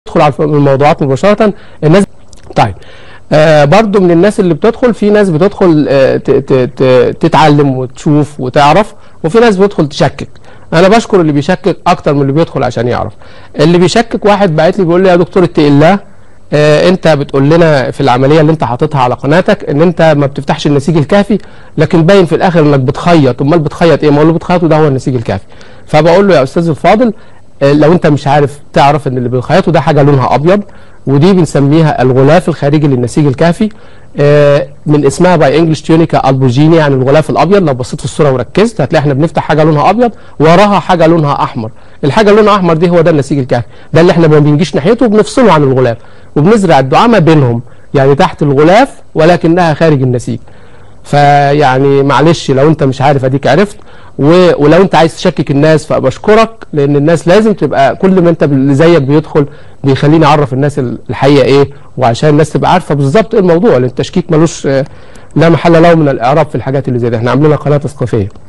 ندخل على الموضوعات مباشره الناس طيب آه برضو من الناس اللي بتدخل في ناس بتدخل آه ت- ت- ت- تتعلم وتشوف وتعرف وفي ناس بتدخل تشكك انا بشكر اللي بيشكك اكتر من اللي بيدخل عشان يعرف اللي بيشكك واحد بعت لي بيقول لي يا دكتور اتقي الله آه انت بتقول لنا في العمليه اللي انت حاططها على قناتك ان انت ما بتفتحش النسيج الكافي لكن باين في الاخر انك بتخيط امال بتخيط ايه ما هو اللي بتخيطه ده هو النسيج الكافي فبقول له يا استاذ الفاضل آه، لو انت مش عارف تعرف ان اللي بيخيطوا ده حاجه لونها ابيض ودي بنسميها الغلاف الخارجي للنسيج الكافي آه، من اسمها باي انجلش تيونيكا البوجيني يعني الغلاف الابيض لو بصيت في الصوره وركزت هتلاقي احنا بنفتح حاجه لونها ابيض وراها حاجه لونها احمر الحاجه اللي لونها احمر دي هو ده النسيج الكافي ده اللي احنا ما بنجيش ناحيته وبنفصله عن الغلاف وبنزرع الدعامه بينهم يعني تحت الغلاف ولكنها خارج النسيج فيعني معلش لو انت مش عارف اديك عرفت و... ولو انت عايز تشكك الناس فبشكرك لان الناس لازم تبقى كل ما انت اللي زيك بيدخل بيخليني اعرف الناس ال- الحقيقه ايه وعشان الناس تبقى عارفه بالظبط ايه الموضوع لان التشكيك ملوش آه، لا محل له من الاعراب في الحاجات اللي زي دي احنا عاملينها قناه تثقيفيه